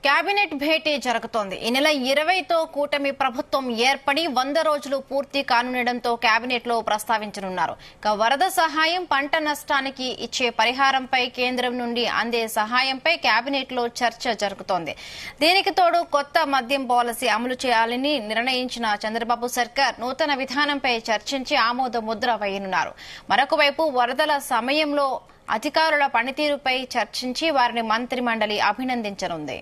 Cabinet భేటీ జరుగుతోంది ఈ నెల ఇరవైతో కూటమి ప్రభుత్వం ఏర్పడి వంద రోజులు పూర్తి కానుండటంతో కేబినెట్ లో ప్రస్తావించనున్నారు ఇక వరద సహాయం పంట నష్టానికి ఇచ్చే పరిహారంపై కేంద్రం నుండి అందే సహాయంపై కేబినెట్ లో చర్చ జరుగుతోంది దీనికి తోడు కొత్త మద్యం పాలసీ అమలు చేయాలని నిర్ణయించిన చంద్రబాబు సర్కార్ నూతన విధానంపై చర్చించి ఆమోద ముద్ర వేయనున్నారు మరొక వైపు వరదల సమయంలో అధికారుల పనితీరుపై చర్చించి వారిని మంత్రి మండలి అభినందించనుంది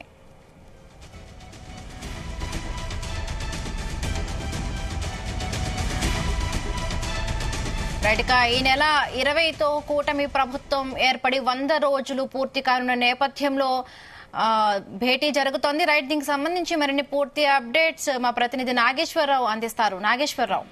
రైట్ ఇక ఈ నెల ఇరవైతో కూటమి ప్రభుత్వం ఏర్పడి వంద రోజులు పూర్తి కానున్న నేపథ్యంలో ఆ, భేటీ జరుగుతోంది రైట్ దీనికి సంబంధించి మరిన్ని పూర్తి అప్డేట్స్ మా ప్రతినిధి నాగేశ్వరరావు అందిస్తారు నాగేశ్వరరావు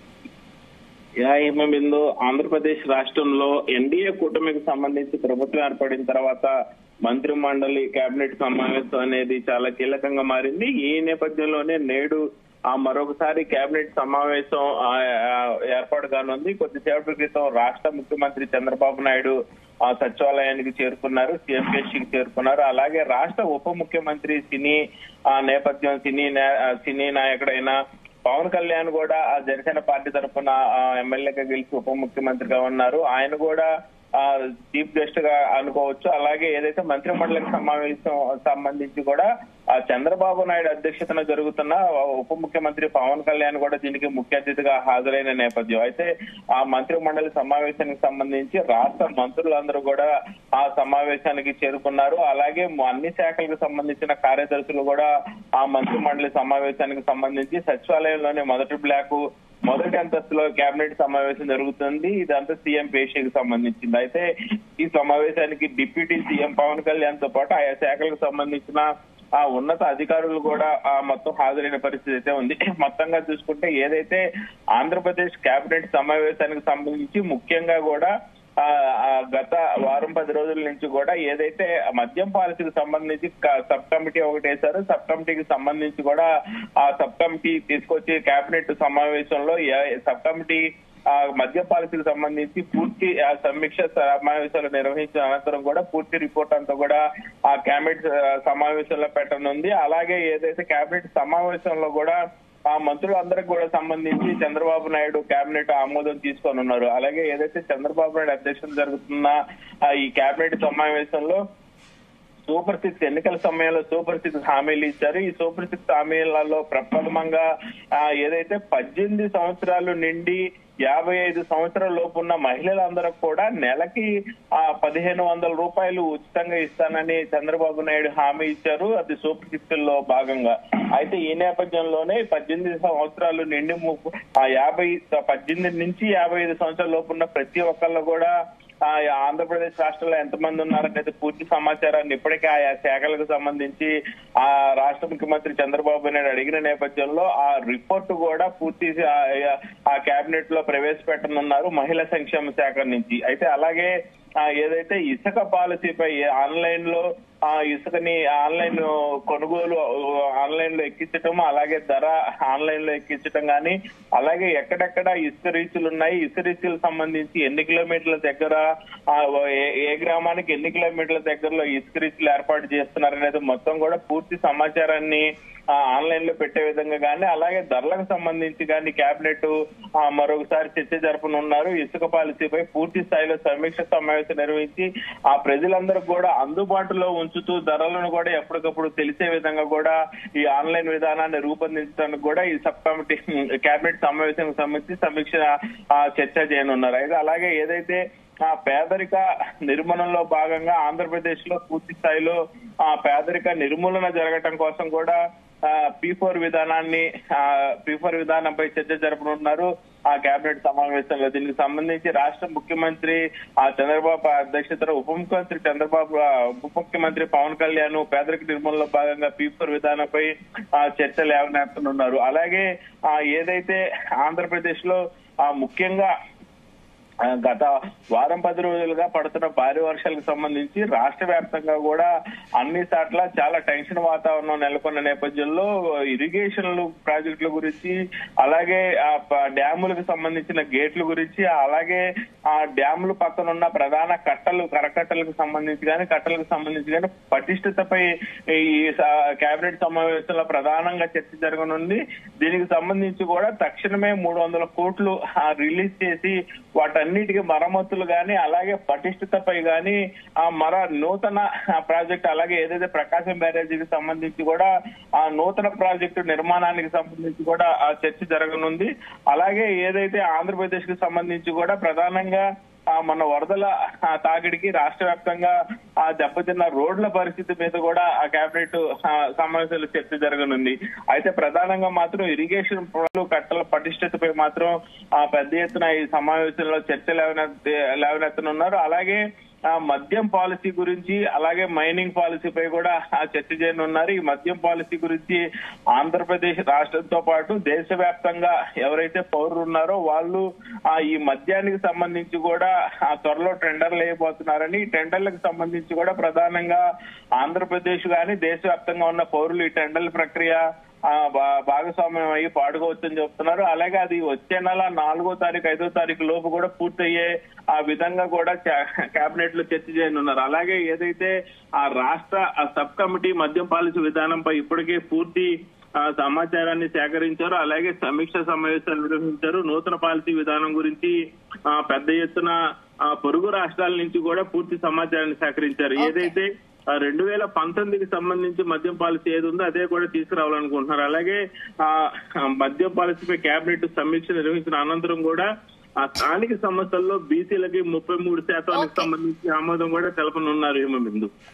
యా హిమ బిందు ఆంధ్రప్రదేశ్ రాష్ట్రంలో ఎన్డీఏ కూటమికి సంబంధించి ప్రభుత్వం ఏర్పడిన తర్వాత మంత్రి మండలి కేబినెట్ సమావేశం అనేది చాలా కీలకంగా మారింది ఈ నేపథ్యంలోనే నేడు ఆ మరొకసారి కేబినెట్ సమావేశం ఆ, ఆ, ఏర్పాటు కానుంది కొద్దిసేపటి క్రితం రాష్ట్ర ముఖ్యమంత్రి చంద్రబాబు నాయుడు ఆ సచివాలయానికి చేరుకున్నారు సిఎంకేసీకి చేరుకున్నారు అలాగే రాష్ట్ర ఉప ముఖ్యమంత్రి సినీ ఆ నేపథ్యం సినీ నా- ఆ, సినీ నాయకుడైన పవన్ కళ్యాణ్ కూడా ఆ జనసేన పార్టీ తరఫున ఎమ్మెల్యేగా గెలిచి ఉప ముఖ్యమంత్రిగా ఉన్నారు ఆయన కూడా ఆ చీఫ్ గెస్ట్ గా అనుకోవచ్చు అలాగే ఏదైతే మంత్రి మండలికి సమావేశం సంబంధించి కూడా ఆ చంద్రబాబు నాయుడు అధ్యక్షతన జరుగుతున్న ఉప ముఖ్యమంత్రి పవన్ కళ్యాణ్ కూడా దీనికి ముఖ్య అతిథిగా హాజరైన నేపథ్యం అయితే ఆ మంత్రి మండలి సమావేశానికి సంబంధించి రాష్ట్ర మంత్రులందరూ కూడా ఆ సమావేశానికి చేరుకున్నారు అలాగే అన్ని శాఖలకు సంబంధించిన కార్యదర్శులు కూడా ఆ మంత్రి మండలి సమావేశానికి సంబంధించి సచివాలయంలోని మొదటి బ్లాక్ మొదటి అంతస్తులో కేబినెట్ సమావేశం జరుగుతుంది ఇదంతా సీఎం పేషీకి సంబంధించింది అయితే ఈ సమావేశానికి డిప్యూటీ సీఎం పవన్ కళ్యాణ్ తో పాటు ఆయా శాఖలకు సంబంధించిన ఆ ఉన్నత అధికారులు కూడా ఆ మొత్తం హాజరైన పరిస్థితి అయితే ఉంది మొత్తంగా చూసుకుంటే ఏదైతే ఆంధ్రప్రదేశ్ కేబినెట్ సమావేశానికి సంబంధించి ముఖ్యంగా కూడా ఆ ఆ గత వారం పది రోజుల నుంచి కూడా ఏదైతే మద్యం పాలసీకి సంబంధించి క- సబ్ కమిటీ ఒకటి వేశారు సబ్ కమిటీకి సంబంధించి కూడా ఆ సబ్ కమిటీ తీసుకొచ్చి కేబినెట్ సమావేశంలో ఏ- సబ్ కమిటీ ఆ మద్య పాలసీకి సంబంధించి పూర్తి ఆ, సమీక్ష సమావేశాలు నిర్వహించిన అనంతరం కూడా పూర్తి రిపోర్ట్ అంతా కూడా ఆ కేబినెట్ ఆ, సమావేశంలో పెట్టనుంది అలాగే ఏదైతే కేబినెట్ సమావేశంలో కూడా ఆ మంత్రులందరికి కూడా సంబంధించి చంద్రబాబు నాయుడు కేబినెట్ ఆమోదం తీసుకొని ఉన్నారు అలాగే ఏదైతే చంద్రబాబు నాయుడు అధ్యక్షత జరుగుతున్న ఆ, ఈ కేబినెట్ సమావేశంలో సూపర్ సిక్స్ ఎన్నికల సమయంలో సూపర్ సిక్స్ హామీలు ఇచ్చారు ఈ సూపర్ సిక్స్ హామీలలో ప్రప్రథమంగా ఆ, ఏదైతే పద్దెనిమిది సంవత్సరాలు నిండి యాభై ఐదు సంవత్సరాల లోపు ఉన్న మహిళలందరూ కూడా నెలకి ఆ పదిహేను వందల రూపాయలు ఉచితంగా ఇస్తానని చంద్రబాబు నాయుడు హామీ ఇచ్చారు అది సూపర్ సిక్స్ లో భాగంగా అయితే ఈ నేపథ్యంలోనే పద్దెనిమిది సంవత్సరాలు నిండి ము- ఆ యాభై పద్దెనిమిది నుంచి యాభై ఐదు సంవత్సరాల లోపు ఉన్న ప్రతి ఒక్కళ్ళు కూడా ఆ ఆంధ్రప్రదేశ్ రాష్ట్రంలో ఎంతమంది ఉన్నారనేది పూర్తి సమాచారాన్ని ఇప్పటికే ఆయా శాఖలకు సంబంధించి ఆ రాష్ట్ర ముఖ్యమంత్రి చంద్రబాబు నాయుడు అడిగిన నేపథ్యంలో ఆ రిపోర్ట్ కూడా పూర్తి ఆ- ఆ కేబినెట్ లో ప్రవేశపెట్టనున్నారు మహిళా సంక్షేమ శాఖ నుంచి అయితే అలాగే ఆ ఏదైతే ఇసుక పాలసీపై ఆన్లైన్ లో ఆ ఇసుకని ఆన్లైన్ కొనుగోలు ఆన్లైన్ లో ఎక్కించటం అలాగే ధర ఆన్లైన్ లో ఎక్కించటం గానీ అలాగే ఎక్కడెక్కడ ఇసుక రీచులు ఉన్నాయి ఇసుక రీచులకు సంబంధించి ఎన్ని కిలోమీటర్ల దగ్గర ఆ, ఏ- ఏ గ్రామానికి ఎన్ని కిలోమీటర్ల దగ్గరలో ఇసుక రీచులు ఏర్పాటు చేస్తున్నారు అనేది మొత్తం కూడా పూర్తి సమాచారాన్ని ఆ, ఆన్లైన్ లో పెట్టే విధంగా కానీ అలాగే ధరలకు సంబంధించి కానీ కేబినెట్ ఆ, మరొకసారి చర్చ జరపనున్నారు ఇసుక పాలసీపై పూర్తి స్థాయిలో సమీక్ష సమావేశం నిర్వహించి ఆ ప్రజలందరూ కూడా అందుబాటులో ఉంచుతూ ధరలను కూడా ఎప్పటికప్పుడు తెలిసే విధంగా కూడా ఈ ఆన్లైన్ విధానాన్ని రూపొందించడానికి కూడా ఈ సబ్ కమిటీ కేబినెట్ సమావేశానికి సంబంధించి సమీక్ష ఆ, చర్చ చేయనున్నారు అయితే అలాగే ఏదైతే ఆ పేదరిక నిర్మూలనలో భాగంగా ఆంధ్రప్రదేశ్ లో పూర్తి స్థాయిలో ఆ పేదరిక నిర్మూలన జరగటం కోసం కూడా పీ ఫోర్ విధానాన్ని పీ ఫోర్ విధానంపై చర్చ జరపనున్నారు ఆ కేబినెట్ సమావేశంలో దీనికి సంబంధించి రాష్ట్ర ముఖ్యమంత్రి ఆ చంద్రబాబు అధ్యక్షతన ఉప ముఖ్యమంత్రి చంద్రబాబు ఆ, ఉప ముఖ్యమంత్రి పవన్ కళ్యాణ్ పేదరిక నిర్మూలనలో భాగంగా పీ ఫోర్ విధానంపై ఆ, చర్చలు లేవనెత్తనున్నారు అలాగే ఆ, ఏదైతే ఆంధ్రప్రదేశ్ లో ఆ, ముఖ్యంగా ఆ, గత వారం పది రోజులుగా పడుతున్న భారీ వర్షాలకు సంబంధించి రాష్ట్ర వ్యాప్తంగా కూడా అన్ని చోట్ల చాలా టెన్షన్ వాతావరణం నెలకొన్న నేపథ్యంలో ఇరిగేషన్లు ప్రాజెక్టుల గురించి అలాగే ఆ ప- డ్యాములకు సంబంధించిన గేట్ల గురించి అలాగే ఆ డ్యాములు పక్కన ఉన్న ప్రధాన కట్టలు కరకట్టలకు సంబంధించి కానీ కట్టలకు సంబంధించి కానీ పటిష్టతపై ఈ స- కేబినెట్ సమావేశంలో ప్రధానంగా చర్చ జరగనుంది దీనికి సంబంధించి కూడా తక్షణమే మూడు వందల కోట్లు ఆ, రిలీజ్ చేసి వాటన్నిటికీ మరమ్మతులు గాని అలాగే పటిష్టతపై గాని ఆ మర నూతన ఆ, ప్రాజెక్ట్ అలాగే ఏదైతే ప్రకాశం బ్యారేజీకి సంబంధించి కూడా ఆ నూతన ప్రాజెక్టు నిర్మాణానికి సంబంధించి కూడా ఆ చర్చ జరగనుంది అలాగే ఏదైతే ఆంధ్రప్రదేశ్ కి సంబంధించి కూడా ప్రధానంగా ఆ మన వరదల ఆ, తాకిడికి రాష్ట్ర వ్యాప్తంగా ఆ దెబ్బతిన్న రోడ్ల పరిస్థితి మీద కూడా ఆ కేబినెట్ ఆ, సమావేశాలు చర్చ జరగనుంది అయితే ప్రధానంగా మాత్రం ఇరిగేషన్ పనులు కట్టల పటిష్టతపై మాత్రం ఆ పెద్ద ఎత్తున ఈ సమావేశంలో చర్చ లేవనెత్తి లేవనెత్తనున్నారు అలాగే ఆ మద్యం పాలసీ గురించి అలాగే మైనింగ్ పాలసీపై కూడా ఆ చర్చ చేయనున్నారు ఈ మద్యం పాలసీ గురించి ఆంధ్రప్రదేశ్ రాష్ట్రంతో పాటు దేశవ్యాప్తంగా ఎవరైతే పౌరులు ఉన్నారో వాళ్ళు ఆ ఈ మద్యానికి సంబంధించి కూడా ఆ త్వరలో టెండర్లు వేయబోతున్నారని ఈ టెండర్లకు సంబంధించి కూడా ప్రధానంగా ఆంధ్రప్రదేశ్ గాని దేశవ్యాప్తంగా ఉన్న పౌరులు ఈ టెండర్ల ప్రక్రియ ఆ భా- భాగస్వామ్యం అయ్యి పాడుకోవచ్చని చెప్తున్నారు అలాగే అది వచ్చే నెల నాలుగో తారీఖు ఐదో తారీఖు లోపు కూడా పూర్తయ్యే ఆ విధంగా కూడా కేబినెట్ లో చర్చ చేయనున్నారు అలాగే ఏదైతే ఆ రాష్ట్ర ఆ సబ్ కమిటీ మద్యం పాలసీ విధానంపై ఇప్పటికే పూర్తి ఆ సమాచారాన్ని సేకరించారు అలాగే సమీక్ష సమావేశాలు నిర్వహించారు నూతన పాలసీ విధానం గురించి ఆ పెద్ద ఎత్తున ఆ పొరుగు రాష్ట్రాల నుంచి కూడా పూర్తి సమాచారాన్ని సేకరించారు Okay. ఏదైతే ఆ రెండు వేల పంతొమ్మిదికి సంబంధించి మద్యం పాలసీ ఏది ఉందో అదే కూడా తీసుకురావాలనుకుంటున్నారు అలాగే ఆ ఆ మద్యం పాలసీపై కేబినెట్ సమీక్ష నిర్వహించిన అనంతరం కూడా ఆ స్థానిక సంస్థల్లో బీసీలకి ముప్పై మూడు శాతానికి Okay. సంబంధించి ఆమోదం కూడా తెలపనున్నారు హేమబిందు